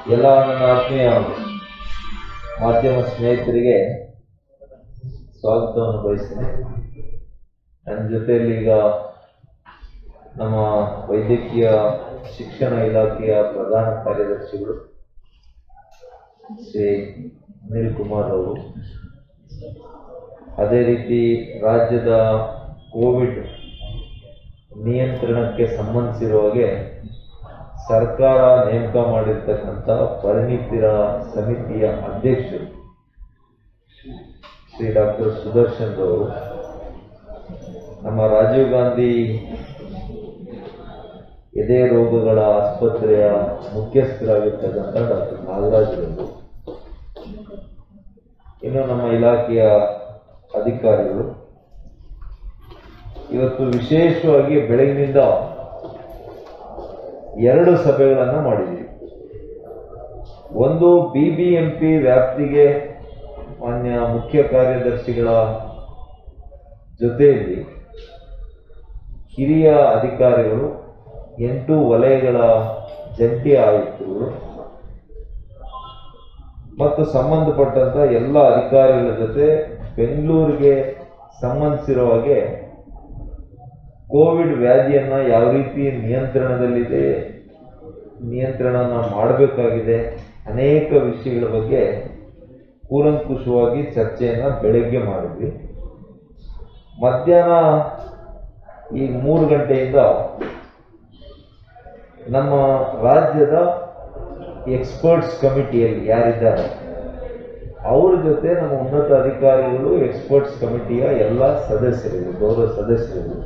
ಎಲ್ಲ ನನ್ನ ಆತ್ಮೀಯ ಮಾಧ್ಯಮ ಸ್ನೇಹಿತರಿಗೆ ಸ್ವಾಗತವನ್ನು ಬಯಸ್ತೇನೆ ನನ್ನ ಜೊತೆಯಲ್ಲಿ ಈಗ ನಮ್ಮ ವೈದ್ಯಕೀಯ ಶಿಕ್ಷಣ ಇಲಾಖೆಯ ಪ್ರಧಾನ ಕಾರ್ಯದರ್ಶಿಗಳು ಶ್ರೀ ಅನಿಲ್ ಕುಮಾರ್ ಅವರು ಅದೇ ರೀತಿ ರಾಜ್ಯದ ಕೋವಿಡ್ ನಿಯಂತ್ರಣಕ್ಕೆ ಸಂಬಂಧಿಸಿರುವ ಹಾಗೆ ಸರ್ಕಾರ ನೇಮಕ ಮಾಡಿರ್ತಕ್ಕಂಥ ಪರಿಣಿತರ ಸಮಿತಿಯ ಅಧ್ಯಕ್ಷರು ಶ್ರೀ ಡಾಕ್ಟರ್ ಸುದರ್ಶನ್ ಅವರು ನಮ್ಮ ರಾಜೀವ್ ಗಾಂಧಿ ಎದೆ ರೋಗಗಳ ಆಸ್ಪತ್ರೆಯ ಮುಖ್ಯಸ್ಥರಾಗಿರ್ತಕ್ಕಂಥ ಡಾಕ್ಟರ್ ನಾಗರಾಜ್ ಅವರು ಇನ್ನು ನಮ್ಮ ಇಲಾಖೆಯ ಅಧಿಕಾರಿಗಳು ಇವತ್ತು ವಿಶೇಷವಾಗಿ ಬೆಳಗಿನಿಂದ ಎರಡು ಸಭೆಗಳನ್ನು ಮಾಡಿದ್ದೀವಿ ಒಂದು ಬಿ ಬಿ ಎಂ ಪಿ ವ್ಯಾಪ್ತಿಗೆ ಮಾನ್ಯ ಮುಖ್ಯ ಕಾರ್ಯದರ್ಶಿಗಳ ಜೊತೆಯಲ್ಲಿ ಹಿರಿಯ ಅಧಿಕಾರಿಗಳು ಎಂಟು ವಲಯಗಳ ಜಂಟಿ ಆಯುಕ್ತರುಗಳು ಮತ್ತು ಸಂಬಂಧಪಟ್ಟಂತ ಎಲ್ಲ ಅಧಿಕಾರಿಗಳ ಜೊತೆ ಬೆಂಗಳೂರಿಗೆ ಸಂಬಂಧಿಸಿರೋ ಹಾಗೆ ಕೋವಿಡ್ ವ್ಯಾಧಿಯನ್ನ ಯಾವ ರೀತಿ ನಿಯಂತ್ರಣದಲ್ಲಿದೆ ನಿಯಂತ್ರಣನ ಮಾಡಬೇಕಾಗಿದೆ ಅನೇಕ ವಿಷಯಗಳ ಬಗ್ಗೆ ಕೂಲಂಕುಷವಾಗಿ ಚರ್ಚೆಯನ್ನ ಬೆಳಗ್ಗೆ ಮಾಡಿದ್ವಿ ಮಧ್ಯಾಹ್ನ ಈ ಮೂರು ಗಂಟೆಯಿಂದ ನಮ್ಮ ರಾಜ್ಯದ ಎಕ್ಸ್ಪರ್ಟ್ಸ್ ಕಮಿಟಿಯಲ್ಲಿ ಯಾರಿದ್ದಾರೆ ಅವ್ರ ಜೊತೆ ನಮ್ಮ ಉನ್ನತ ಅಧಿಕಾರಿಗಳು ಎಕ್ಸ್ಪರ್ಟ್ಸ್ ಕಮಿಟಿಯ ಎಲ್ಲ ಸದಸ್ಯರು ಗೌರವ ಸದಸ್ಯರು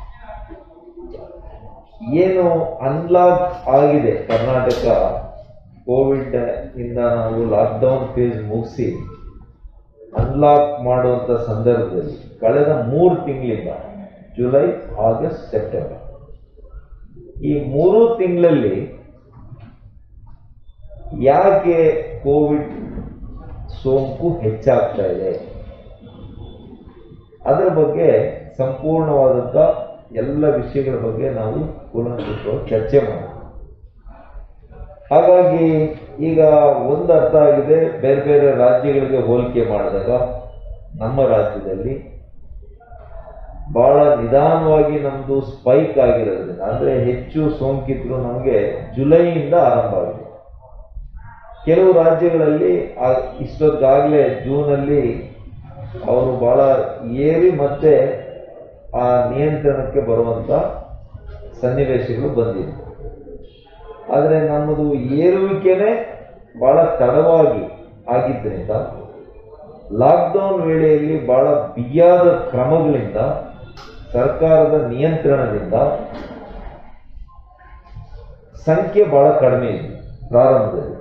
ಏನು ಅನ್ಲಾಕ್ ಆಗಿದೆ ಕರ್ನಾಟಕ ಕೋವಿಡ್ ಇಂದ ನಾವು ಲಾಕ್ಡೌನ್ ಫೇಸ್ ಮುಗಿಸಿ ಅನ್ಲಾಕ್ ಮಾಡುವಂತ ಸಂದರ್ಭದಲ್ಲಿ ಕಳೆದ ಮೂರು ತಿಂಗಳಿಂದ ಜುಲೈ ಆಗಸ್ಟ್ ಸೆಪ್ಟೆಂಬರ್ ಈ ಮೂರು ತಿಂಗಳಲ್ಲಿ ಯಾಕೆ ಕೋವಿಡ್ ಸೋಂಕು ಹೆಚ್ಚಾಗ್ತಾ ಇದೆ ಅದರ ಬಗ್ಗೆ ಸಂಪೂರ್ಣವಾದಂಥ ಎಲ್ಲ ವಿಷಯಗಳ ಬಗ್ಗೆ ನಾವು ಕೂಲಂಕುಷವಾಗಿ ಚರ್ಚೆ ಮಾಡೋಣ ಹಾಗಾಗಿ ಈಗ ಒಂದು ಅರ್ಥ ಆಗಿದೆ ಬೇರೆ ಬೇರೆ ರಾಜ್ಯಗಳಿಗೆ ಹೋಲಿಕೆ ಮಾಡಿದಾಗ ನಮ್ಮ ರಾಜ್ಯದಲ್ಲಿ ಬಹಳ ನಿಧಾನವಾಗಿ ನಮ್ಮದು ಸ್ಪೈಕ್ ಆಗಿರೋದ್ರಿಂದ ಅಂದರೆ ಹೆಚ್ಚು ಸೋಂಕಿತರು ನಮಗೆ ಜುಲೈಯಿಂದ ಆರಂಭ ಆಗಿದೆ ಕೆಲವು ರಾಜ್ಯಗಳಲ್ಲಿ ಆ- ಇಷ್ಟೊತ್ತಾಗಲೇ ಜೂನಲ್ಲಿ ಅವರು ಬಹಳ ಏರಿ ಮತ್ತೆ ಆ ನಿಯಂತ್ರಣಕ್ಕೆ ಬರುವಂತ ಸನ್ನಿವೇಶಗಳು ಬಂದಿದೆ ಆದರೆ ನಮ್ಮದು ಏರುವಿಕೆನೇ ಬಹಳ ತಡವಾಗಿ ಆಗಿದ್ದರಿಂದ ಲಾಕ್ಡೌನ್ ವೇಳೆಯಲ್ಲಿ ಬಹಳ ಬಿಗಿಯಾದ ಕ್ರಮಗಳಿಂದ ಸರ್ಕಾರದ ನಿಯಂತ್ರಣದಿಂದ ಸಂಖ್ಯೆ ಬಹಳ ಕಡಿಮೆ ಇದೆ ಪ್ರಾರಂಭದಲ್ಲಿ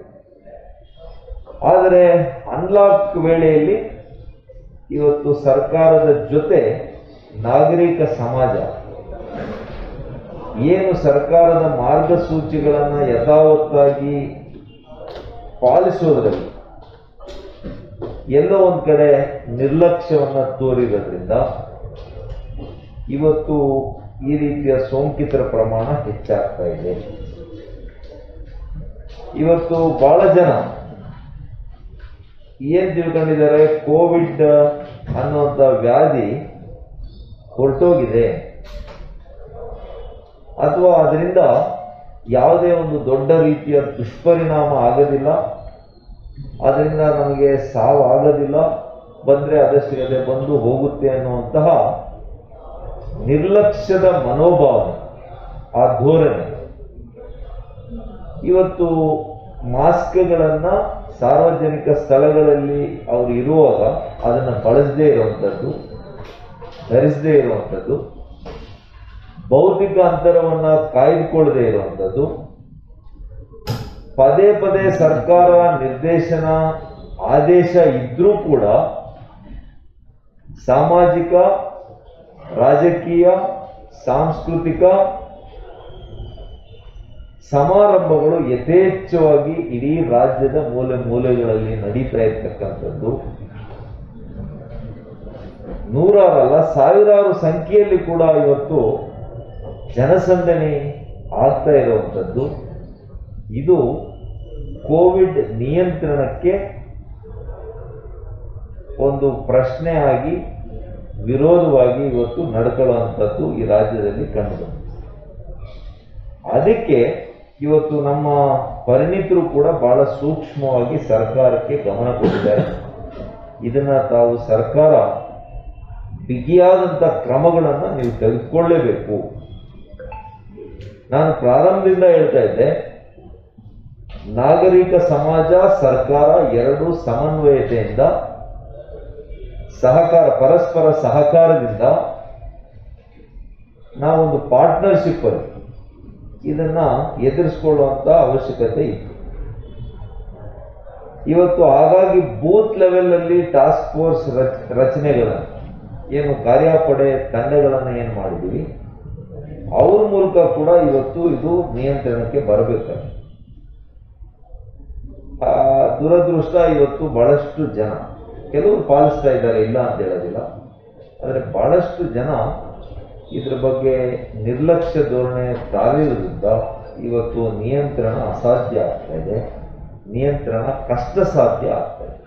ಆದರೆ ಅನ್ಲಾಕ್ ವೇಳೆಯಲ್ಲಿ ಇವತ್ತು ಸರ್ಕಾರದ ಜೊತೆ ನಾಗರಿಕ ಸಮಾಜ ಏನು ಸರ್ಕಾರದ ಮಾರ್ಗಸೂಚಿಗಳನ್ನು ಯಥಾವತ್ತಾಗಿ ಪಾಲಿಸೋದ್ರಲ್ಲಿ ಎಲ್ಲೋ ಒಂದು ಕಡೆ ನಿರ್ಲಕ್ಷ್ಯವನ್ನು ತೋರಿರೋದ್ರಿಂದ ಇವತ್ತು ಈ ರೀತಿಯ ಸೋಂಕಿತರ ಪ್ರಮಾಣ ಹೆಚ್ಚಾಗ್ತಾ ಇದೆ ಇವತ್ತು ಬಹಳ ಜನ ಏನ್ ತಿಳ್ಕೊಂಡಿದ್ದಾರೆ ಕೋವಿಡ್ ಅನ್ನುವಂಥ ವ್ಯಾಧಿ ಹೊರಟೋಗಿದೆ ಅಥವಾ ಅದರಿಂದ ಯಾವುದೇ ಒಂದು ದೊಡ್ಡ ರೀತಿಯ ದುಷ್ಪರಿಣಾಮ ಆಗೋದಿಲ್ಲ ಅದರಿಂದ ನಮಗೆ ಸಾವು ಆಗೋದಿಲ್ಲ ಬಂದ್ರೆ ಅದಷ್ಟು ಅದೇ ಬಂದು ಹೋಗುತ್ತೆ ಅನ್ನುವಂತಹ ನಿರ್ಲಕ್ಷ್ಯದ ಮನೋಭಾವನೆ ಆ ಧೋರಣೆ ಇವತ್ತು ಮಾಸ್ಕ್ಗಳನ್ನ ಸಾರ್ವಜನಿಕ ಸ್ಥಳಗಳಲ್ಲಿ ಅವರು ಇರುವಾಗ ಅದನ್ನು ಬಳಸದೇ ಇರುವಂಥದ್ದು ಧರಿಸದೇ ಇರುವಂಥದ್ದು ಭೌತಿಕ ಅಂತರವನ್ನ ಕಾಯ್ದುಕೊಳ್ಳದೆ ಇರುವಂಥದ್ದು ಪದೇ ಪದೇ ಸರ್ಕಾರ ನಿರ್ದೇಶನ ಆದೇಶ ಇದ್ರೂ ಕೂಡ ಸಾಮಾಜಿಕ ರಾಜಕೀಯ ಸಾಂಸ್ಕೃತಿಕ ಸಮಾರಂಭಗಳು ಯಥೇಚ್ಛವಾಗಿ ಇಡೀ ರಾಜ್ಯದ ಮೂಲೆ ಮೂಲೆಗಳಲ್ಲಿ ನಡೀತಾ ಇರ್ತಕ್ಕಂಥದ್ದು ನೂರಾರಲ್ಲ ಸಾವಿರಾರು ಸಂಖ್ಯೆಯಲ್ಲಿ ಕೂಡ ಇವತ್ತು ಜನಸಂದಣಿ ಆಗ್ತಾ ಇರುವಂಥದ್ದು ಇದು ಕೋವಿಡ್ ನಿಯಂತ್ರಣಕ್ಕೆ ಒಂದು ಪ್ರಶ್ನೆ ಆಗಿ ವಿರೋಧವಾಗಿ ಇವತ್ತು ನಡ್ಕೊಳ್ಳುವಂಥದ್ದು ಈ ರಾಜ್ಯದಲ್ಲಿ ಕಂಡುಬಂದಿದೆ ಅದಕ್ಕೆ ಇವತ್ತು ನಮ್ಮ ಪರಿಣಿತರು ಕೂಡ ಬಹಳ ಸೂಕ್ಷ್ಮವಾಗಿ ಸರ್ಕಾರಕ್ಕೆ ಗಮನ ಕೊಟ್ಟಿದ್ದಾರೆ ಇದನ್ನ ತಾವು ಸರ್ಕಾರ ಬಿಗಿಯಾದಂಥ ಕ್ರಮಗಳನ್ನು ನೀವು ತೆಗೆದುಕೊಳ್ಳೇಬೇಕು ನಾನು ಪ್ರಾರಂಭದಿಂದ ಹೇಳ್ತಾ ಇದ್ದೆ ನಾಗರಿಕ ಸಮಾಜ ಸರ್ಕಾರ ಎರಡು ಸಮನ್ವಯತೆಯಿಂದ ಸಹಕಾರ ಪರಸ್ಪರ ಸಹಕಾರದಿಂದ ನಾವೊಂದು ಪಾರ್ಟ್ನರ್ಶಿಪ್ ಅಲ್ಲಿ ಇದನ್ನ ಎದುರಿಸ್ಕೊಳ್ಳುವಂತ ಅವಶ್ಯಕತೆ ಇತ್ತು ಇವತ್ತು ಹಾಗಾಗಿ ಬೂತ್ ಲೆವೆಲ್ ಅಲ್ಲಿ ಟಾಸ್ಕ್ ಫೋರ್ಸ್ ರಚನೆಗಳನ್ನು ಏನು ಕಾರ್ಯಪಡೆ ತಂಡಗಳನ್ನು ಏನು ಮಾಡಿದ್ದೀವಿ ಅವ್ರ ಮೂಲಕ ಕೂಡ ಇವತ್ತು ಇದು ನಿಯಂತ್ರಣಕ್ಕೆ ಬರಬೇಕಾಗಿದೆ ಆ, ದುರದೃಷ್ಟ ಇವತ್ತು ಬಹಳಷ್ಟು ಜನ ಕೆಲವರು ಪಾಲಿಸ್ತಾ ಇದ್ದಾರೆ ಇಲ್ಲ ಅಂತ ಹೇಳೋದಿಲ್ಲ ಆದರೆ ಬಹಳಷ್ಟು ಜನ ಇದ್ರ ಬಗ್ಗೆ ನಿರ್ಲಕ್ಷ್ಯ ಧೋರಣೆ ತಾಳಿರುವುದರಿಂದ ಇವತ್ತು ನಿಯಂತ್ರಣ ಅಸಾಧ್ಯ ಆಗ್ತಾ ಇದೆ ನಿಯಂತ್ರಣ ಕಷ್ಟ ಸಾಧ್ಯ ಆಗ್ತಾ ಇದೆ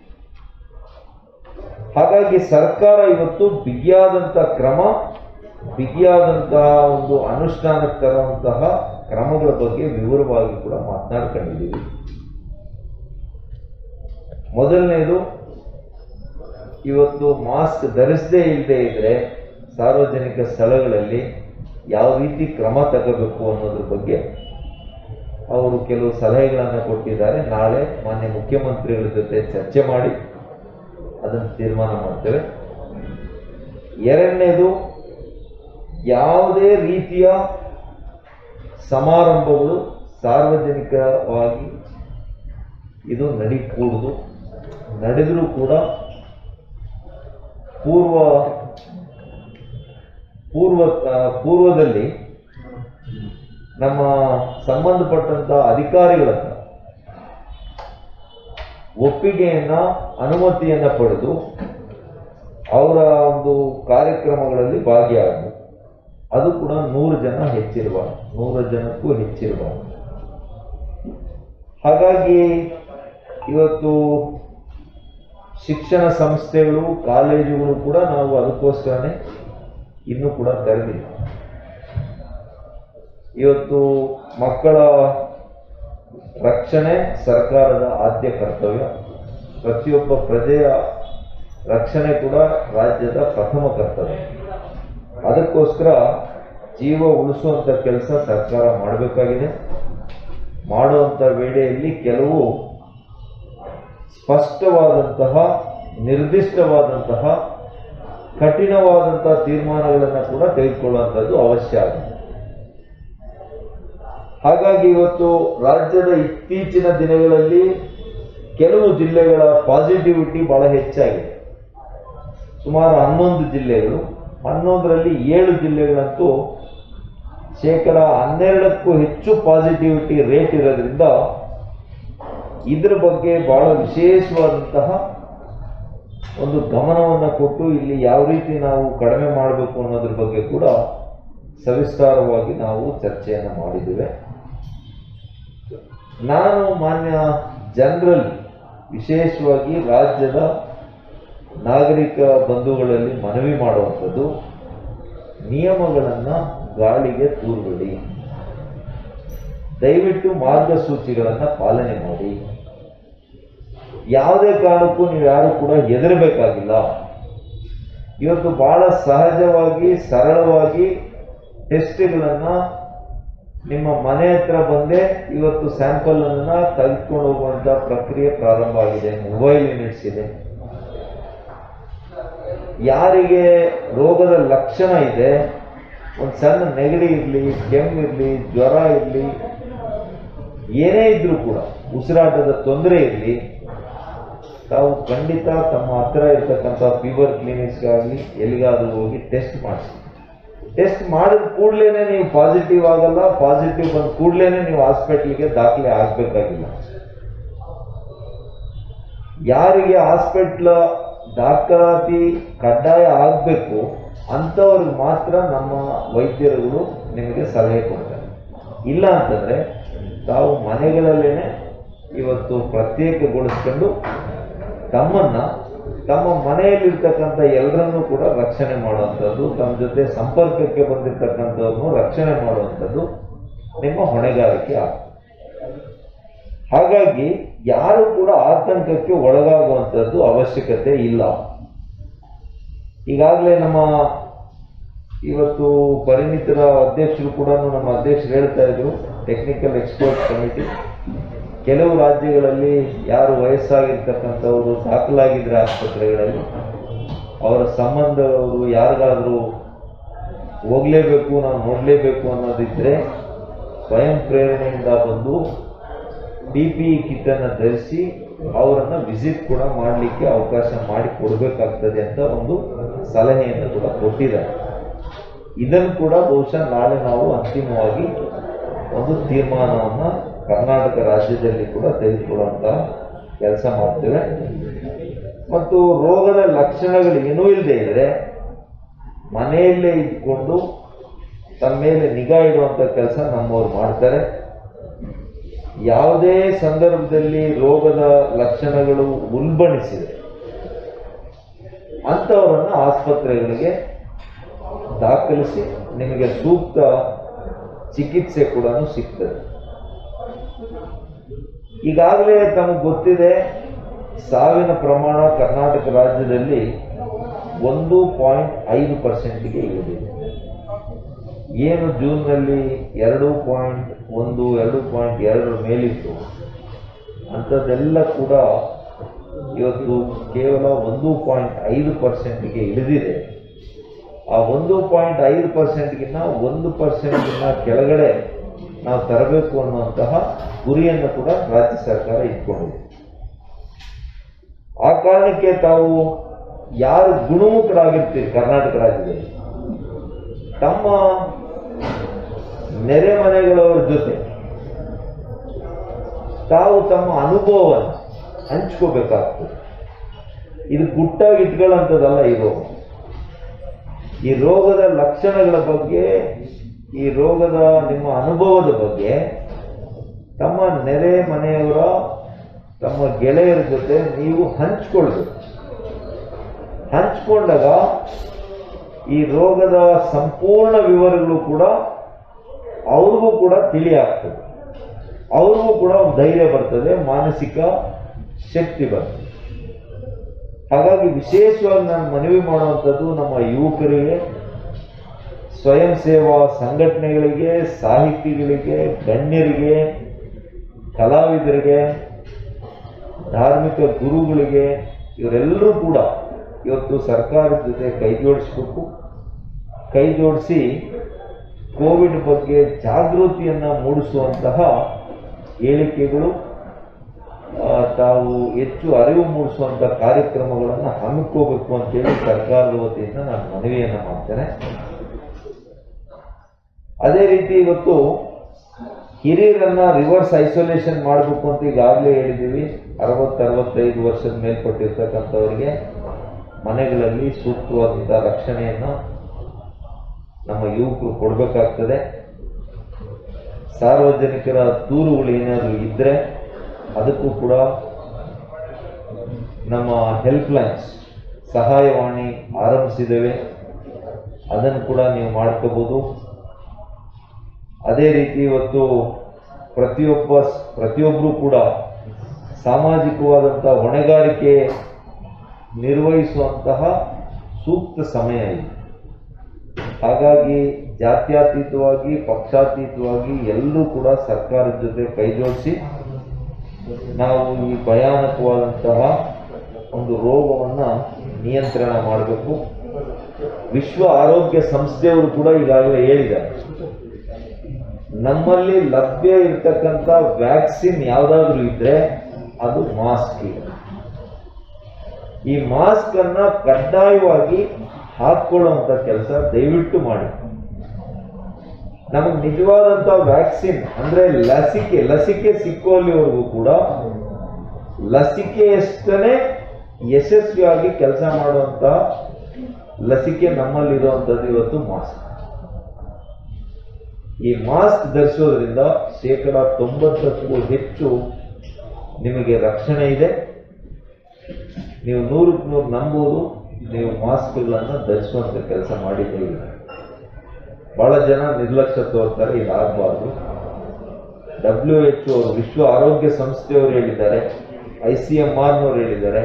ಹಾಗಾಗಿ ಸರ್ಕಾರ ಇವತ್ತು ಬಿಗಿಯಾದಂಥ ಕ್ರಮ ಬಿಗಿಯಾದಂತಹ ಒಂದು ಅನುಷ್ಠಾನಕ್ಕೆ ತರುವಂತಹ ಕ್ರಮಗಳ ಬಗ್ಗೆ ವಿವರವಾಗಿ ಕೂಡ ಮಾತನಾಡ್ಕೊಂಡಿದ್ದೀವಿ ಮೊದಲನೇದು ಇವತ್ತು ಮಾಸ್ಕ್ ಧರಿಸದೇ ಇಲ್ಲದೆ ಇದ್ರೆ ಸಾರ್ವಜನಿಕ ಸ್ಥಳಗಳಲ್ಲಿ ಯಾವ ರೀತಿ ಕ್ರಮ ತಗೋಬೇಕು ಅನ್ನೋದ್ರ ಬಗ್ಗೆ ಅವರು ಕೆಲವು ಸಲಹೆಗಳನ್ನು ಕೊಟ್ಟಿದ್ದಾರೆ ನಾಳೆ ಮಾನ್ಯ ಮುಖ್ಯಮಂತ್ರಿಗಳ ಜೊತೆ ಚರ್ಚೆ ಮಾಡಿ ಅದನ್ನು ತೀರ್ಮಾನ ಮಾಡ್ತೇವೆ ಎರಡನೇದು ಯಾವುದೇ ರೀತಿಯ ಸಮಾರಂಭಗಳು ಸಾರ್ವಜನಿಕವಾಗಿ ಇದು ನಡೀಕೂಡುದು ನಡೆದರೂ ಕೂಡ ಪೂರ್ವ ಪೂರ್ವ ಆ, ಪೂರ್ವದಲ್ಲಿ ನಮ್ಮ ಸಂಬಂಧಪಟ್ಟಂತ ಅಧಿಕಾರಿಗಳ ಹತ್ರ ಒಪ್ಪಿಗೆಯನ್ನ ಅನುಮತಿಯನ್ನ ಪಡೆದು ಅವರ ಒಂದು ಕಾರ್ಯಕ್ರಮಗಳಲ್ಲಿ ಭಾಗಿಯಾಗಬೇಕು ಅದು ಕೂಡ ನೂರು ಜನ ಹೆಚ್ಚಿರಬಾರ್ದು ನೂರು ಜನಕ್ಕೂ ಹೆಚ್ಚಿರಬಾರ್ದು ಹಾಗಾಗಿ ಇವತ್ತು ಶಿಕ್ಷಣ ಸಂಸ್ಥೆಗಳು ಕಾಲೇಜುಗಳು ಕೂಡ ನಾವು ಅದಕ್ಕೋಸ್ಕರನೇ ಇನ್ನೂ ಕೂಡ ತೆರೆದಿಲ್ಲ ಇವತ್ತು ಮಕ್ಕಳ ರಕ್ಷಣೆ ಸರ್ಕಾರದ ಆದ್ಯ ಕರ್ತವ್ಯ ಪ್ರತಿಯೊಬ್ಬ ಪ್ರಜೆಯ ರಕ್ಷಣೆ ಕೂಡ ರಾಜ್ಯದ ಪ್ರಥಮ ಕರ್ತವ್ಯ ಅದಕ್ಕೋಸ್ಕರ ಜೀವ ಉಳಿಸುವಂಥ ಕೆಲಸ ಸರ್ಕಾರ ಮಾಡಬೇಕಾಗಿದೆ ಮಾಡುವಂಥ ವೇಳೆಯಲ್ಲಿ ಕೆಲವು ಸ್ಪಷ್ಟವಾದಂತಹ ನಿರ್ದಿಷ್ಟವಾದಂತಹ ಕಠಿಣವಾದಂತಹ ತೀರ್ಮಾನಗಳನ್ನು ಕೂಡ ತೆಗೆದುಕೊಳ್ಳುವಂಥದ್ದು ಅವಶ್ಯ ಆಗಿದೆ ಹಾಗಾಗಿ ಇವತ್ತು ರಾಜ್ಯದ ಇತ್ತೀಚಿನ ದಿನಗಳಲ್ಲಿ ಕೆಲವು ಜಿಲ್ಲೆಗಳ ಪಾಸಿಟಿವಿಟಿ ಬಹಳ ಹೆಚ್ಚಾಗಿದೆ ಸುಮಾರು ಹನ್ನೊಂದು ಜಿಲ್ಲೆಗಳು ಹನ್ನೊಂದರಲ್ಲಿ ಏಳು ಜಿಲ್ಲೆಗಳಂತೂ ಶೇಕಡ ಹನ್ನೆರಡಕ್ಕೂ ಹೆಚ್ಚು ಪಾಸಿಟಿವಿಟಿ ರೇಟ್ ಇರೋದ್ರಿಂದ ಇದ್ರ ಬಗ್ಗೆ ಬಹಳ ವಿಶೇಷವಾದಂತಹ ಒಂದು ಗಮನವನ್ನು ಕೊಟ್ಟು ಇಲ್ಲಿ ಯಾವ ರೀತಿ ನಾವು ಕಡಿಮೆ ಮಾಡಬೇಕು ಅನ್ನೋದ್ರ ಬಗ್ಗೆ ಕೂಡ ಸವಿಸ್ತಾರವಾಗಿ ನಾವು ಚರ್ಚೆಯನ್ನು ಮಾಡಿದ್ದೇವೆ ನಾನು ಮಾನ್ಯ ಜನರಲ್ ವಿಶೇಷವಾಗಿ ರಾಜ್ಯದ ನಾಗರಿಕ ಬಂಧುಗಳಲ್ಲಿ ಮನವಿ ಮಾಡುವಂಥದ್ದು ನಿಯಮಗಳನ್ನು ಗಾಳಿಗೆ ತೂರ್ಬೇಡಿ ದಯವಿಟ್ಟು ಮಾರ್ಗಸೂಚಿಗಳನ್ನು ಪಾಲನೆ ಮಾಡಿ ಯಾವುದೇ ಕಾರಣಕ್ಕೂ ನೀವು ಯಾರು ಕೂಡ ಹೆದರಬೇಕಾಗಿಲ್ಲ ಇವತ್ತು ಬಹಳ ಸಹಜವಾಗಿ ಸರಳವಾಗಿ ಟೆಸ್ಟ್ಗಳನ್ನು ನಿಮ್ಮ ಮನೆ ಹತ್ರ ಬಂದೇ ಇವತ್ತು ಸ್ಯಾಂಪಲ್ ಅನ್ನ ತೆಗೆದುಕೊಂಡು ಹೋಗುವಂತ ಪ್ರಕ್ರಿಯೆ ಪ್ರಾರಂಭ ಆಗಿದೆ ಮೊಬೈಲ್ ಯೂನಿಟ್ಸ್ ಇದೆ ಯಾರಿಗೆ ರೋಗದ ಲಕ್ಷಣ ಇದೆ ಒಂದು ಸಣ್ಣ ನೆಗಡಿ ಇರಲಿ ಕೆಮ್ಮಿರಲಿ ಜ್ವರ ಇರಲಿ ಏನೇ ಇದ್ರೂ ಕೂಡ ಉಸಿರಾಟದ ತೊಂದರೆ ಇರಲಿ ತಾವು ಖಂಡಿತ ತಮ್ಮ ಹತ್ರ ಇರ್ತಕ್ಕಂಥ ಫೀವರ್ ಕ್ಲಿನಿಕ್ಸ್ಗಾಗಲಿ ಎಲ್ಲಿಗಾದ್ರೂ ಹೋಗಿ ಟೆಸ್ಟ್ ಮಾಡಿಸಿ ಟೆಸ್ಟ್ ಮಾಡಿದ ಕೂಡಲೇ ನೀವು ಪಾಸಿಟಿವ್ ಆಗಲ್ಲ ಪಾಸಿಟಿವ್ ಬಂದ ಕೂಡಲೇ ನೀವು ಹಾಸ್ಪಿಟ್ಲಿಗೆ ದಾಖಲೆ ಆಗಬೇಕಾಗಿಲ್ಲ ಯಾರಿಗೆ ಹಾಸ್ಪಿಟ್ಲ ದಾಖಲಾತಿ ಕಡ್ಡಾಯ ಆಗಬೇಕು ಅಂಥವ್ರಿಗೆ ಮಾತ್ರ ನಮ್ಮ ವೈದ್ಯರುಗಳು ನಿಮಗೆ ಸಲಹೆ ಕೊಡ್ತಾರೆ ಇಲ್ಲ ಅಂತಂದರೆ ತಾವು ಮನೆಗಳಲ್ಲೇ ಇವತ್ತು ಪ್ರತ್ಯೇಕಗೊಳಿಸ್ಕೊಂಡು ತಮ್ಮನ್ನ ತಮ್ಮ ಮನೆಯಲ್ಲಿರ್ತಕ್ಕಂಥ ಎಲ್ಲರನ್ನೂ ಕೂಡ ರಕ್ಷಣೆ ಮಾಡುವಂಥದ್ದು ತಮ್ಮ ಜೊತೆ ಸಂಪರ್ಕಕ್ಕೆ ಬಂದಿರತಕ್ಕಂಥವ್ರನ್ನು ರಕ್ಷಣೆ ಮಾಡುವಂಥದ್ದು ನಿಮ್ಮ ಹೊಣೆಗಾರಿಕೆ ಆಗ್ತದೆ ಹಾಗಾಗಿ ಯಾರು ಕೂಡ ಆತಂಕಕ್ಕೆ ಒಳಗಾಗುವಂಥದ್ದು ಅವಶ್ಯಕತೆ ಇಲ್ಲ ಈಗಾಗಲೇ ನಮ್ಮ ಇವತ್ತು ಪರಿಣಿತರ ಅಧ್ಯಕ್ಷರು ಕೂಡ ನಮ್ಮ ಅಧ್ಯಕ್ಷರು ಹೇಳ್ತಾ ಇದ್ರು ಟೆಕ್ನಿಕಲ್ ಎಕ್ಸ್ಪರ್ಟ್ ಕಮಿಟಿ ಕೆಲವು ರಾಜ್ಯಗಳಲ್ಲಿ ಯಾರು ವಯಸ್ಸಾಗಿರ್ತಕ್ಕಂಥವರು ದಾಖಲಾಗಿದ್ರೆ ಆಸ್ಪತ್ರೆಗಳಲ್ಲಿ ಅವರ ಸಂಬಂಧವರು ಯಾರಿಗಾದರೂ ಹೋಗಲೇಬೇಕು ನಾವು ನೋಡಲೇಬೇಕು ಅನ್ನೋದಿದ್ರೆ ಸ್ವಯಂ ಪ್ರೇರಣೆಯಿಂದ ಬಂದು ಡಿ ಪಿ ಕಿಟ್ಟನ್ನು ಧರಿಸಿ ಅವರನ್ನು ವಿಸಿಟ್ ಕೂಡ ಮಾಡಲಿಕ್ಕೆ ಅವಕಾಶ ಮಾಡಿ ಕೊಡಬೇಕಾಗ್ತದೆ ಅಂತ ಒಂದು ಸಲಹೆಯನ್ನು ಕೂಡ ಕೊಟ್ಟಿದ್ದಾರೆ ಇದನ್ನು ಕೂಡ ಬಹುಶಃ ನಾಳೆ ನಾವು ಅಂತಿಮವಾಗಿ ಒಂದು ತೀರ್ಮಾನವನ್ನು ಕರ್ನಾಟಕ ರಾಜ್ಯದಲ್ಲಿ ಕೂಡ ತೆಗೆದುಕೊಳ್ಳುವಂಥ ಕೆಲಸ ಮಾಡ್ತೇವೆ ಮತ್ತು ರೋಗದ ಲಕ್ಷಣಗಳು ಏನೂ ಇಲ್ಲದೆ ಇದ್ದರೆ ಮನೆಯಲ್ಲೇ ಇದ್ಕೊಂಡು ತಮ್ಮ ಮೇಲೆ ನಿಗಾ ಇಡುವಂಥ ಕೆಲಸ ನಮ್ಮವ್ರು ಮಾಡ್ತಾರೆ ಯಾವುದೇ ಸಂದರ್ಭದಲ್ಲಿ ರೋಗದ ಲಕ್ಷಣಗಳು ಉಲ್ಬಣಿಸಿದೆ ಅಂಥವರನ್ನು ಆಸ್ಪತ್ರೆಗಳಿಗೆ ದಾಖಲಿಸಿ ನಿಮಗೆ ಸೂಕ್ತ ಚಿಕಿತ್ಸೆ ಕೂಡ ಸಿಗ್ತದೆ ಈಗಾಗಲೇ ತಮಗೆ ಗೊತ್ತಿದೆ ಸಾವಿನ ಪ್ರಮಾಣ ಕರ್ನಾಟಕ ರಾಜ್ಯದಲ್ಲಿ ಒಂದು ಪಾಯಿಂಟ್ ಐದು ಪರ್ಸೆಂಟ್ಗೆ ಇಳಿದಿದೆ ಏನು ಜೂನ್ನಲ್ಲಿ ಎರಡು ಪಾಯಿಂಟ್ ಒಂದು ಎರಡು ಪಾಯಿಂಟ್ ಎರಡರ ಮೇಲಿತ್ತು ಅಂಥದ್ದೆಲ್ಲ ಕೂಡ ಇವತ್ತು ಕೇವಲ ಒಂದು ಪಾಯಿಂಟ್ ಐದು ಪರ್ಸೆಂಟ್ಗೆ ಇಳಿದಿದೆ ಆ ಒಂದು ಪಾಯಿಂಟ್ ಐದು ಪರ್ಸೆಂಟ್ಗಿನ್ನ ಒಂದು ಪರ್ಸೆಂಟ್ಗಿನ್ನ ಕೆಳಗಡೆ ನಾವು ತರಬೇಕು ಅನ್ನುವಂತಹ ಗುರಿಯನ್ನು ಕೂಡ ರಾಜ್ಯ ಸರ್ಕಾರ ಇಟ್ಕೊಂಡಿದೆ ಆ ಕಾರಣಕ್ಕೆ ತಾವು ಯಾರು ಗುಣಮುಖರಾಗಿರ್ತೀರಿ ಕರ್ನಾಟಕ ರಾಜ್ಯದಲ್ಲಿ ತಮ್ಮ ನೆರೆ ಮನೆಗಳವರ ಜೊತೆ ತಾವು ತಮ್ಮ ಅನುಭವವನ್ನು ಹಂಚ್ಕೋಬೇಕಾಗ್ತದೆ ಇದು ಗುಟ್ಟಾಗಿ ಇಟ್ಕೊಳ್ಳೋಂಥದ್ದಲ್ಲ ಈ ರೋಗ ಈ ರೋಗದ ಲಕ್ಷಣಗಳ ಬಗ್ಗೆ ಈ ರೋಗದ ನಿಮ್ಮ ಅನುಭವದ ಬಗ್ಗೆ ತಮ್ಮ ನೆರೆ ಮನೆಯವರ ತಮ್ಮ ಗೆಳೆಯರ ಜೊತೆ ನೀವು ಹಂಚ್ಕೊಳ್ಬೇಕು ಹಂಚ್ಕೊಂಡಾಗ ಈ ರೋಗದ ಸಂಪೂರ್ಣ ವಿವರಗಳು ಕೂಡ ಅವ್ರಿಗೂ ಕೂಡ ತಿಳಿಯಾಗ್ತದೆ ಅವ್ರಿಗೂ ಕೂಡ ಒಂದು ಧೈರ್ಯ ಬರ್ತದೆ ಮಾನಸಿಕ ಶಕ್ತಿ ಬರ್ತದೆ ಹಾಗಾಗಿ ವಿಶೇಷವಾಗಿ ನಾನು ಮನವಿ ಮಾಡುವಂಥದ್ದು ನಮ್ಮ ಯುವಕರಿಗೆ ಸ್ವಯಂ ಸೇವಾ ಸಂಘಟನೆಗಳಿಗೆ ಸಾಹಿತಿಗಳಿಗೆ ಗಣ್ಯರಿಗೆ ಕಲಾವಿದರಿಗೆ ಧಾರ್ಮಿಕ ಗುರುಗಳಿಗೆ ಇವರೆಲ್ಲರೂ ಕೂಡ ಇವತ್ತು ಸರ್ಕಾರದ ಜೊತೆ ಕೈ ಜೋಡಿಸ್ಬೇಕು ಕೈ ಜೋಡಿಸಿ ಕೋವಿಡ್ ಬಗ್ಗೆ ಜಾಗೃತಿಯನ್ನು ಮೂಡಿಸುವಂತಹ ಹೇಳಿಕೆಗಳು ಆ, ತಾವು ಹೆಚ್ಚು ಅರಿವು ಮೂಡಿಸುವಂಥ ಕಾರ್ಯಕ್ರಮಗಳನ್ನು ಹಮ್ಮಿಕೋಬೇಕು ಅಂತೇಳಿ ಸರ್ಕಾರದ ವತಿಯಿಂದ ನಾನು ಮನವಿಯನ್ನು ಮಾಡ್ತೇನೆ ಅದೇ ರೀತಿ ಇವತ್ತು ಹಿರಿಯರನ್ನ ರಿವರ್ಸ್ ಐಸೋಲೇಷನ್ ಮಾಡಬೇಕು ಅಂತ ಈಗಾಗಲೇ ಹೇಳಿದ್ದೀವಿ ಅರವತ್ತು ಅರವತ್ತೈದು ವರ್ಷದ ಮೇಲ್ಪಟ್ಟಿರ್ತಕ್ಕಂಥವ್ರಿಗೆ ಮನೆಗಳಲ್ಲಿ ಸೂಕ್ತವಾದಂಥ ರಕ್ಷಣೆಯನ್ನು ನಮ್ಮ ಯುವಕರು ಕೊಡಬೇಕಾಗ್ತದೆ ಸಾರ್ವಜನಿಕರ ದೂರುಗಳು ಏನಾದರೂ ಇದ್ದರೆ ಅದಕ್ಕೂ ಕೂಡ ನಮ್ಮ ಹೆಲ್ಪ್ ಲೈನ್ಸ್ ಸಹಾಯವಾಣಿ ಆರಂಭಿಸಿದ್ದೇವೆ ಅದನ್ನು ಕೂಡ ನೀವು ಮಾಡ್ಕೋಬೋದು ಅದೇ ರೀತಿ ಇವತ್ತು ಪ್ರತಿಯೊಬ್ಬ ಪ್ರತಿಯೊಬ್ಬರೂ ಕೂಡ ಸಾಮಾಜಿಕವಾದಂಥ ಹೊಣೆಗಾರಿಕೆ ನಿರ್ವಹಿಸುವಂತಹ ಸೂಕ್ತ ಸಮಯ ಇದು ಹಾಗಾಗಿ ಜಾತ್ಯತೀತವಾಗಿ ಪಕ್ಷಾತೀತವಾಗಿ ಎಲ್ಲರೂ ಕೂಡ ಸರ್ಕಾರದ ಜೊತೆ ಕೈ ಜೋಡಿಸಿ ನಾವು ಈ ಭಯಾನಕವಾದಂತಹ ಒಂದು ರೋಗವನ್ನು ನಿಯಂತ್ರಣ ಮಾಡಬೇಕು ವಿಶ್ವ ಆರೋಗ್ಯ ಸಂಸ್ಥೆಯವರು ಕೂಡ ಈಗಾಗಲೇ ಹೇಳಿದ್ದಾರೆ ನಮ್ಮಲ್ಲಿ ಲಭ್ಯ ಇರತಕ್ಕಂಥ ವ್ಯಾಕ್ಸಿನ್ ಯಾವುದಾದ್ರೂ ಇದ್ರೆ ಅದು ಮಾಸ್ಕ್ ಈಗ ಈ ಮಾಸ್ಕ್ ಅನ್ನ ಕಡ್ಡಾಯವಾಗಿ ಹಾಕೊಳ್ಳುವಂತ ಕೆಲಸ ದಯವಿಟ್ಟು ಮಾಡಿ ನಮಗೆ ನಿಜವಾದಂತ ವ್ಯಾಕ್ಸಿನ್ ಅಂದ್ರೆ ಲಸಿಕೆ ಲಸಿಕೆ ಸಿಕ್ಕುವಲ್ಲಿವರೆಗೂ ಕೂಡ ಲಸಿಕೆಯಷ್ಟೇ ಯಶಸ್ವಿಯಾಗಿ ಕೆಲಸ ಮಾಡುವಂತ ಲಸಿಕೆ ನಮ್ಮಲ್ಲಿರುವಂಥದ್ದು ಇವತ್ತು ಮಾಸ್ಕ್ ಈ ಮಾಸ್ಕ್ ಧರಿಸೋದ್ರಿಂದ ಶೇಕಡ ತೊಂಬತ್ತಕ್ಕೂ ಹೆಚ್ಚು ನಿಮಗೆ ರಕ್ಷಣೆ ಇದೆ ನೀವು ನೂರಕ್ಕೆ ನೂರು ನಂಬೋದು ನೀವು ಮಾಸ್ಕ್ಗಳನ್ನು ಧರಿಸುವಂಥ ಕೆಲಸ ಮಾಡಿದ್ದೀವಿ ಬಹಳ ಜನ ನಿರ್ಲಕ್ಷ್ಯ ತೋರ್ತಾರೆ ಇದಾಗಬಾರ್ದು ಡಬ್ಲ್ಯೂ ಎಚ್ ಅವರು ವಿಶ್ವ ಆರೋಗ್ಯ ಸಂಸ್ಥೆಯವರು ಹೇಳಿದ್ದಾರೆ ಐ ಸಿ ಎಂ ಆರ್ನವ್ರು ಹೇಳಿದ್ದಾರೆ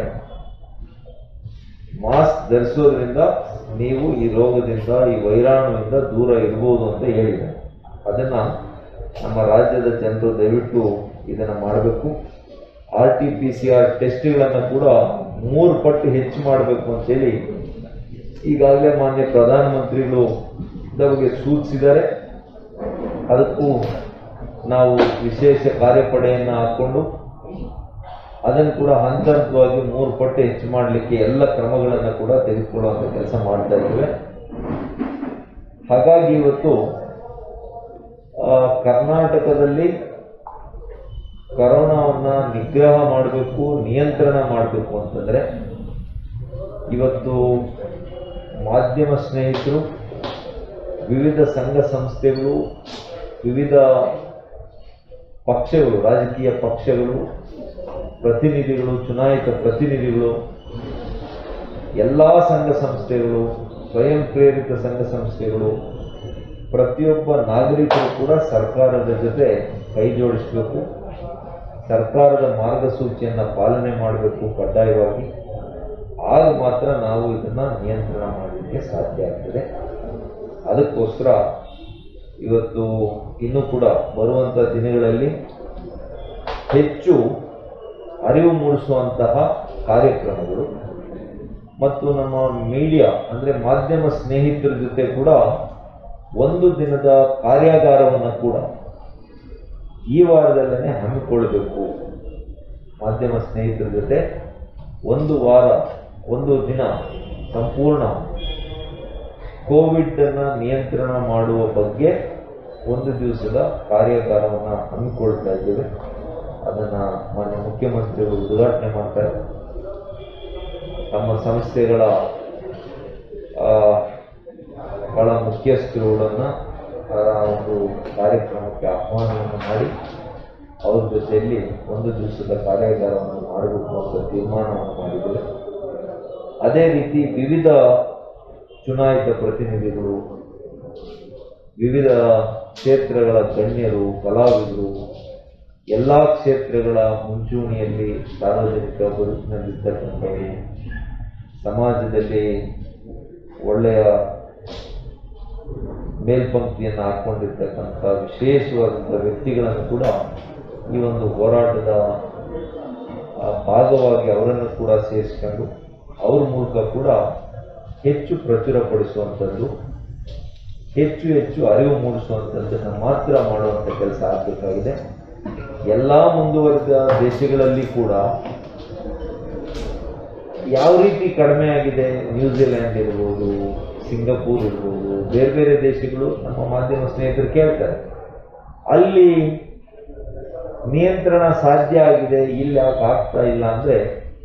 ಮಾಸ್ಕ್ ಧರಿಸೋದ್ರಿಂದ ನೀವು ಈ ರೋಗದಿಂದ ಈ ವೈರಾಣುವಿಂದ ದೂರ ಇರ್ಬೋದು ಅಂತ ಹೇಳಿದ್ದಾರೆ ಅದನ್ನು ನಮ್ಮ ರಾಜ್ಯದ ಜನರು ದಯವಿಟ್ಟು ಇದನ್ನು ಮಾಡಬೇಕು R T P C R ಟೆಸ್ಟ್ಗಳನ್ನು ಕೂಡ ಮೂರು ಪಟ್ಟು ಹೆಚ್ಚು ಮಾಡಬೇಕು ಅಂತೇಳಿ ಈಗಾಗಲೇ ಮಾನ್ಯ ಪ್ರಧಾನಮಂತ್ರಿಗಳು ನಮಗೆ ಸೂಚಿಸಿದ್ದಾರೆ ಅದಕ್ಕೂ ನಾವು ವಿಶೇಷ ಕಾರ್ಯಪಡೆಯನ್ನು ಹಾಕ್ಕೊಂಡು ಅದನ್ನು ಕೂಡ ಹಂತ ಹಂತವಾಗಿ ಮೂರು ಪಟ್ಟು ಹೆಚ್ಚು ಮಾಡಲಿಕ್ಕೆ ಎಲ್ಲ ಕ್ರಮಗಳನ್ನು ಕೂಡ ತೆಗೆದುಕೊಳ್ಳುವಂಥ ಕೆಲಸ ಮಾಡ್ತಾ ಇದ್ದೇವೆ ಹಾಗಾಗಿ ಇವತ್ತು ಆ, ಕರ್ನಾಟಕದಲ್ಲಿ ಕರೋನಾವನ್ನು ನಿಗ್ರಹ ಮಾಡಬೇಕು ನಿಯಂತ್ರಣ ಮಾಡಬೇಕು ಅಂತಂದರೆ ಇವತ್ತು ಮಾಧ್ಯಮ ಸ್ನೇಹಿತರು ವಿವಿಧ ಸಂಘ ಸಂಸ್ಥೆಗಳು ವಿವಿಧ ಪಕ್ಷಗಳು ರಾಜಕೀಯ ಪಕ್ಷಗಳು ಪ್ರತಿನಿಧಿಗಳು ಚುನಾಯಿತ ಪ್ರತಿನಿಧಿಗಳು ಎಲ್ಲ ಸಂಘ ಸಂಸ್ಥೆಗಳು ಸ್ವಯಂ ಪ್ರೇರಿತ ಸಂಘ ಸಂಸ್ಥೆಗಳು ಪ್ರತಿಯೊಬ್ಬ ನಾಗರಿಕರು ಕೂಡ ಸರ್ಕಾರದ ಜೊತೆ ಕೈ ಜೋಡಿಸಬೇಕು ಸರ್ಕಾರದ ಮಾರ್ಗಸೂಚಿಯನ್ನು ಪಾಲನೆ ಮಾಡಬೇಕು ಕಡ್ಡಾಯವಾಗಿ ಆಗ ಮಾತ್ರ ನಾವು ಇದನ್ನು ನಿಯಂತ್ರಣ ಮಾಡಲಿಕ್ಕೆ ಸಾಧ್ಯ ಆಗ್ತದೆ ಅದಕ್ಕೋಸ್ಕರ ಇವತ್ತು ಇನ್ನೂ ಕೂಡ ಬರುವಂಥ ದಿನಗಳಲ್ಲಿ ಹೆಚ್ಚು ಅರಿವು ಮೂಡಿಸುವಂತಹ ಕಾರ್ಯಕ್ರಮಗಳು ಮತ್ತು ನಮ್ಮ ಮೀಡಿಯಾ ಅಂದರೆ ಮಾಧ್ಯಮ ಸ್ನೇಹಿತರ ಜೊತೆ ಕೂಡ ಒಂದು ದಿನದ ಕಾರ್ಯಾಗಾರವನ್ನು ಕೂಡ ಈ ವಾರದಲ್ಲೇ ಹಮ್ಮಿಕೊಳ್ಳಬೇಕು ಮಾಧ್ಯಮ ಸ್ನೇಹಿತರ ಜೊತೆ ಒಂದು ವಾರ ಒಂದು ದಿನ ಸಂಪೂರ್ಣ ಕೋವಿಡನ್ನು ನಿಯಂತ್ರಣ ಮಾಡುವ ಬಗ್ಗೆ ಒಂದು ದಿವಸದ ಕಾರ್ಯಾಗಾರವನ್ನು ಹಮ್ಮಿಕೊಳ್ತಾ ಇದ್ದೇವೆ ಅದನ್ನು ಮಾನ್ಯ ಮುಖ್ಯಮಂತ್ರಿಗಳು ಉದ್ಘಾಟನೆ ಮಾಡ್ತಾರೆ ತಮ್ಮ ಸಂಸ್ಥೆಗಳ ಆ, ಗಳ ಮುಖ್ಯಸ್ಥರುಗಳನ್ನು ಆ ಒಂದು ಕಾರ್ಯಕ್ರಮಕ್ಕೆ ಆಹ್ವಾನವನ್ನು ಮಾಡಿ ಅವ್ರ ಜೊತೆಯಲ್ಲಿ ಒಂದು ದಿವಸದ ಕಾರ್ಯಾಗಾರವನ್ನು ಮಾಡಬೇಕು ಅಂತ ತೀರ್ಮಾನವನ್ನು ಮಾಡಿದ್ದೇವೆ ಅದೇ ರೀತಿ ವಿವಿಧ ಚುನಾಯಿತ ಪ್ರತಿನಿಧಿಗಳು ವಿವಿಧ ಕ್ಷೇತ್ರಗಳ ಗಣ್ಯರು ಕಲಾವಿದರು ಎಲ್ಲ ಕ್ಷೇತ್ರಗಳ ಮುಂಚೂಣಿಯಲ್ಲಿ ಸಾರ್ವಜನಿಕ ಬದುಕಿನಲ್ಲಿರ್ತಕ್ಕಂಥವರು ಸಮಾಜದಲ್ಲಿ ಒಳ್ಳೆಯ ಮೇಲ್ಪಂಕ್ತಿಯನ್ನು ಹಾಕ್ಕೊಂಡಿರ್ತಕ್ಕಂಥ ವಿಶೇಷವಾದಂಥ ವ್ಯಕ್ತಿಗಳನ್ನು ಕೂಡ ಈ ಒಂದು ಹೋರಾಟದ ಆ, ಭಾಗವಾಗಿ ಅವರನ್ನು ಕೂಡ ಸೇರಿಸ್ಕೊಂಡು ಅವ್ರ ಮೂಲಕ ಕೂಡ ಹೆಚ್ಚು ಪ್ರಚುರಪಡಿಸುವಂಥದ್ದು ಹೆಚ್ಚು ಹೆಚ್ಚು ಅರಿವು ಮೂಡಿಸುವಂಥದ್ದನ್ನು ಮಾತ್ರ ಮಾಡುವಂಥ ಕೆಲಸ ಆಗಬೇಕಾಗಿದೆ ಎಲ್ಲ ಮುಂದುವರೆದ ದೇಶಗಳಲ್ಲಿ ಕೂಡ ಯಾವ ರೀತಿ ಕಡಿಮೆ ಆಗಿದೆ ನ್ಯೂಜಿಲೆಂಡ್ ಇರ್ಬೋದು ಸಿಂಗಪೂರ್ ಇರ್ಬೋದು ಬೇರೆ ಬೇರೆ ದೇಶಗಳು ನಮ್ಮ ಮಾಧ್ಯಮ ಸ್ನೇಹಿತರು ಕೇಳ್ತಾರೆ ಅಲ್ಲಿ ನಿಯಂತ್ರಣ ಸಾಧ್ಯ ಆಗಿದೆ ಇಲ್ಲಿ ಯಾಕೆ ಆಗ್ತಾ ಇಲ್ಲ ಅಂದರೆ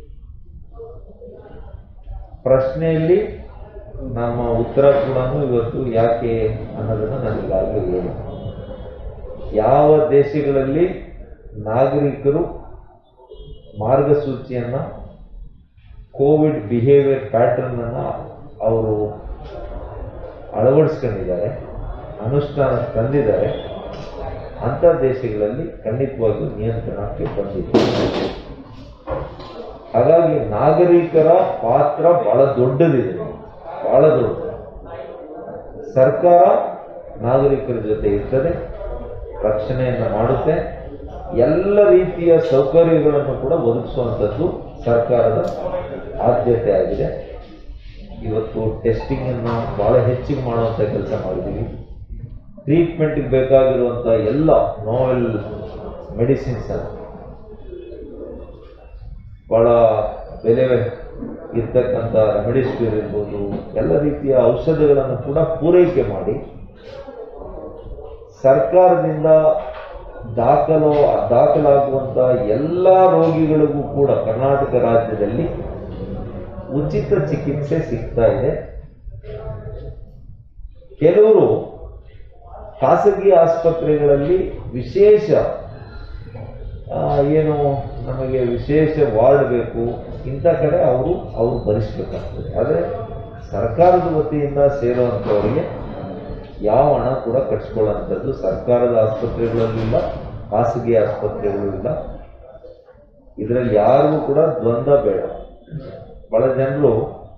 ಪ್ರಶ್ನೆಯಲ್ಲಿ ನಮ್ಮ ಉತ್ತರ ಕೂಡ ಇವತ್ತು ಯಾಕೆ ಅನ್ನೋದನ್ನು ನಾನು ಈಗಾಗಲೇ ಹೇಳಿ ಯಾವ ದೇಶಗಳಲ್ಲಿ ನಾಗರಿಕರು ಮಾರ್ಗಸೂಚಿಯನ್ನು ಕೋವಿಡ್ ಬಿಹೇವಿಯರ್ ಪ್ಯಾಟರ್ನನ್ನು ಅವರು ಅಳವಡಿಸ್ಕೊಂಡಿದ್ದಾರೆ ಅನುಷ್ಠಾನ ತಂದಿದ್ದಾರೆ ಅಂಥ ದೇಶಗಳಲ್ಲಿ ಖಂಡಿತವಾಗಿಯೂ ನಿಯಂತ್ರಣಕ್ಕೆ ಬಂದಿದೆ ಹಾಗಾಗಿ ನಾಗರಿಕರ ಪಾತ್ರ ಬಹಳ ದೊಡ್ಡದಿದೆ ಬಹಳ ದೊಡ್ಡದು ಸರ್ಕಾರ ನಾಗರಿಕರ ಜೊತೆ ಇರ್ತದೆ ರಕ್ಷಣೆಯನ್ನು ಮಾಡುತ್ತೆ ಎಲ್ಲ ರೀತಿಯ ಸೌಕರ್ಯಗಳನ್ನು ಕೂಡ ಒದಗಿಸುವಂಥದ್ದು ಸರ್ಕಾರದ ಆದ್ಯತೆ ಆಗಿದೆ ಇವತ್ತು ಟೆಸ್ಟಿಂಗನ್ನು ಭಾಳ ಹೆಚ್ಚಿಗೆ ಮಾಡುವಂಥ ಕೆಲಸ ಮಾಡಿದ್ದೀವಿ ಟ್ರೀಟ್ಮೆಂಟಿಗೆ ಬೇಕಾಗಿರುವಂಥ ಎಲ್ಲ ನೋವೆಲ್ ಮೆಡಿಸಿನ್ಸ್ ಭಾಳ ಬೆಲೆ ಇರ್ತಕ್ಕಂಥ ರೆಮಿಡಿಸ್ಟಿರ್ ಇರ್ಬೋದು ಎಲ್ಲ ರೀತಿಯ ಔಷಧಿಗಳನ್ನು ಕೂಡ ಪೂರೈಕೆ ಮಾಡಿ ಸರ್ಕಾರದಿಂದ ದಾಖಲು ದಾಖಲಾಗುವಂಥ ಎಲ್ಲ ರೋಗಿಗಳಿಗೂ ಕೂಡ ಕರ್ನಾಟಕ ರಾಜ್ಯದಲ್ಲಿ ಉಚಿತ ಚಿಕಿತ್ಸೆ ಸಿಗ್ತಾ ಇದೆ ಕೆಲವರು ಖಾಸಗಿ ಆಸ್ಪತ್ರೆಗಳಲ್ಲಿ ವಿಶೇಷ ಆ, ಏನು ನಮಗೆ ವಿಶೇಷ ವಾರ್ಡ್ ಬೇಕು ಇಂಥ ಕಡೆ ಅವರು ಅವರು ಭರಿಸಬೇಕಾಗ್ತದೆ ಆದರೆ ಸರ್ಕಾರದ ವತಿಯಿಂದ ಸೇರುವಂಥವರಿಗೆ ಯಾವ ಹಣ ಕೂಡ ಕಟ್ಸ್ಕೊಳ್ಳೋಂಥದ್ದು ಸರ್ಕಾರದ ಆಸ್ಪತ್ರೆಗಳಲ್ಲೂ ಇಲ್ಲ ಖಾಸಗಿ ಆಸ್ಪತ್ರೆಗಳು ಇಲ್ಲ ಇದರಲ್ಲಿ ಯಾರಿಗೂ ಕೂಡ ದ್ವಂದ್ವ ಬೇಡ ಭಾಳ ಜನರು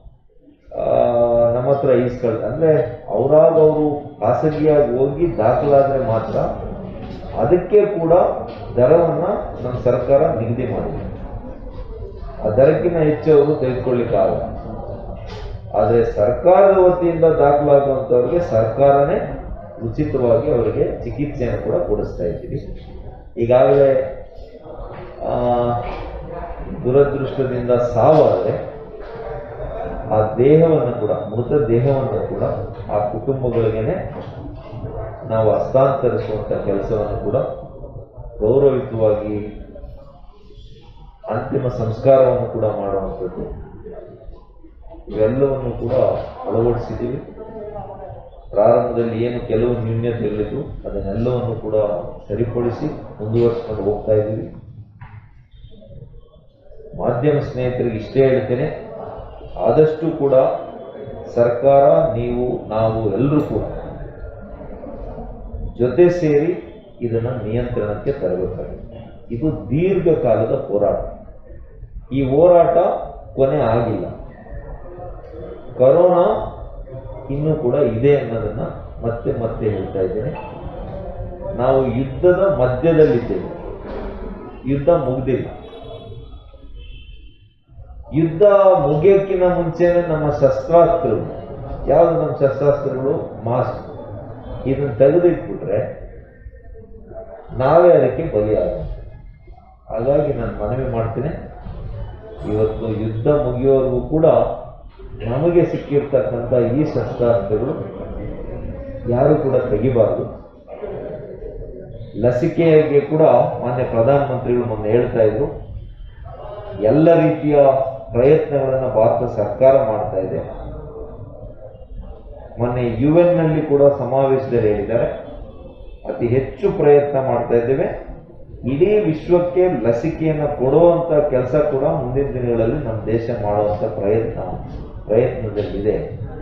ನಮ್ಮ ಹತ್ರ ಈಸ್ಕೊಳ್ ಅಂದರೆ ಅವರಾಗ ಅವರು ಖಾಸಗಿಯಾಗಿ ಹೋಗಿ ದಾಖಲಾದರೆ ಮಾತ್ರ ಅದಕ್ಕೆ ಕೂಡ ದರವನ್ನು ನಮ್ಮ ಸರ್ಕಾರ ನಿಗದಿ ಮಾಡಿದೆ ಆ ದರಕ್ಕಿಂತ ಹೆಚ್ಚು ಅವರು ತೆಗೆದುಕೊಳ್ಳಿಕ್ಕಾಗಲ್ಲ ಆದರೆ ಸರ್ಕಾರದ ವತಿಯಿಂದ ದಾಖಲಾಗುವಂಥವ್ರಿಗೆ ಸರ್ಕಾರನೇ ಉಚಿತವಾಗಿ ಅವರಿಗೆ ಚಿಕಿತ್ಸೆಯನ್ನು ಕೂಡ ಕೊಡಿಸ್ತಾ ಇದ್ದೀವಿ ಈಗಾಗಲೇ ಆ, ದುರದೃಷ್ಟದಿಂದ ಸಾವಾದರೆ ಆ ದೇಹವನ್ನು ಕೂಡ ಮೃತ ದೇಹವನ್ನು ಕೂಡ ಆ ಕುಟುಂಬಗಳಿಗೇನೆ ನಾವು ಹಸ್ತಾಂತರಿಸುವಂಥ ಕೆಲಸವನ್ನು ಕೂಡ ಗೌರವಯುತವಾಗಿ ಅಂತಿಮ ಸಂಸ್ಕಾರವನ್ನು ಕೂಡ ಮಾಡುವಂಥದ್ದು ಇವೆಲ್ಲವನ್ನು ಕೂಡ ಅಳವಡಿಸಿದ್ದೀವಿ ಪ್ರಾರಂಭದಲ್ಲಿ ಏನು ಕೆಲವು ನ್ಯೂನ್ಯತೆಗಳಿದ್ದು ಅದನ್ನೆಲ್ಲವನ್ನು ಕೂಡ ಸರಿಪಡಿಸಿ ಮುಂದುವರಿಸ್ಕೊಂಡು ಹೋಗ್ತಾ ಇದ್ದೀವಿ ಮಾಧ್ಯಮ ಸ್ನೇಹಿತರಿಗೆ ಇಷ್ಟೇ ಹೇಳ್ತೇನೆ ಆದಷ್ಟು ಕೂಡ ಸರ್ಕಾರ ನೀವು ನಾವು ಎಲ್ಲರೂ ಕೂಡ ಜೊತೆ ಸೇರಿ ಇದನ್ನು ನಿಯಂತ್ರಣಕ್ಕೆ ತರಬೇಕಾಗಿದೆ ಇದು ದೀರ್ಘಕಾಲದ ಹೋರಾಟ ಈ ಹೋರಾಟ ಕೊನೆ ಆಗಿಲ್ಲ ಕರೋನಾ ಇನ್ನೂ ಕೂಡ ಇದೆ ಅನ್ನೋದನ್ನ ಮತ್ತೆ ಮತ್ತೆ ಹೇಳ್ತಾ ಇದ್ದೇನೆ ನಾವು ಯುದ್ಧದ ಮಧ್ಯದಲ್ಲಿದ್ದೇವೆ ಯುದ್ಧ ಮುಗ್ದಿಲ್ಲ ಯುದ್ಧ ಮುಗಿಯೋಕ್ಕಿಂತ ಮುಂಚೆನೆ ನಮ್ಮ ಶಸ್ತ್ರಾಸ್ತ್ರಗಳು ಯಾವುದು ನಮ್ಮ ಶಸ್ತ್ರಾಸ್ತ್ರಗಳು ಮಾಸ್ಕ್ ಇದನ್ನು ತೆಗೆದಿಟ್ಬಿಟ್ರೆ ನಾವೇ ಅದಕ್ಕೆ ಬಲಿಯಾಗ ಹಾಗಾಗಿ ನಾನು ಮನವಿ ಮಾಡ್ತೀನಿ ಇವತ್ತು ಯುದ್ಧ ಮುಗಿಯೋವರೆಗೂ ಕೂಡ ನಮಗೆ ಸಿಕ್ಕಿರ್ತಕ್ಕಂಥ ಈ ಶಸ್ತ್ರಾಸ್ತ್ರಗಳು ಯಾರು ಕೂಡ ತೆಗಿಬಾರ್ದು ಲಸಿಕೆಗೆ ಕೂಡ ಮಾನ್ಯ ಪ್ರಧಾನಮಂತ್ರಿಗಳು ಮೊನ್ನೆ ಹೇಳ್ತಾ ಇದ್ರು ಎಲ್ಲ ರೀತಿಯ ಪ್ರಯತ್ನಗಳನ್ನು ಭಾರತ ಸರ್ಕಾರ ಮಾಡ್ತಾ ಇದೆ ಮೊನ್ನೆ ಯು ನಲ್ಲಿ ಕೂಡ ಸಮಾವೇಶದಲ್ಲಿ ಹೇಳಿದ್ದಾರೆ ಅತಿ ಹೆಚ್ಚು ಪ್ರಯತ್ನ ಮಾಡ್ತಾ ಇದ್ದೇವೆ ಇಡೀ ವಿಶ್ವಕ್ಕೆ ಲಸಿಕೆಯನ್ನು ಕೊಡುವಂಥ ಕೆಲಸ ಕೂಡ ಮುಂದಿನ ದಿನಗಳಲ್ಲಿ ನಮ್ಮ ದೇಶ ಮಾಡುವಂಥ ಪ್ರಯತ್ನ ಪ್ರಯತ್ನದಲ್ಲಿದೆ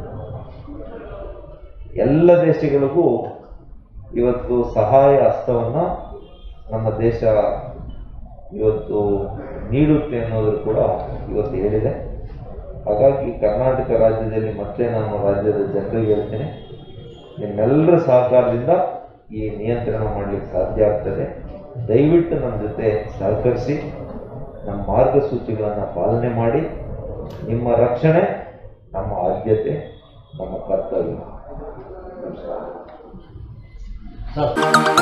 ಎಲ್ಲ ದೇಶಗಳಿಗೂ ಇವತ್ತು ಸಹಾಯ ಹಸ್ತವನ್ನು ನಮ್ಮ ದೇಶ ಇವತ್ತು ನೀಡುತ್ತೆ ಅನ್ನೋದು ಕೂಡ ಇವತ್ತು ಹೇಳಿದೆ ಹಾಗಾಗಿ ಕರ್ನಾಟಕ ರಾಜ್ಯದಲ್ಲಿ ಮತ್ತೆ ನಾನು ರಾಜ್ಯದ ಜನರಿಗೆ ಹೇಳ್ತೇನೆ ನಿಮ್ಮೆಲ್ಲರ ಸಹಕಾರದಿಂದ ಈ ನಿಯಂತ್ರಣ ಮಾಡಲಿಕ್ಕೆ ಸಾಧ್ಯ ಆಗ್ತದೆ ದಯವಿಟ್ಟು ನಮ್ಮ ಜೊತೆ ಸಹಕರಿಸಿ ನಮ್ಮ ಮಾರ್ಗಸೂಚಿಗಳನ್ನು ಪಾಲನೆ ಮಾಡಿ ನಿಮ್ಮ ರಕ್ಷಣೆ ನಮ್ಮ ಆದ್ಯತೆ ನಮ್ಮ ಕರ್ತವ್ಯ ನಮಸ್ಕಾರ ಸರ್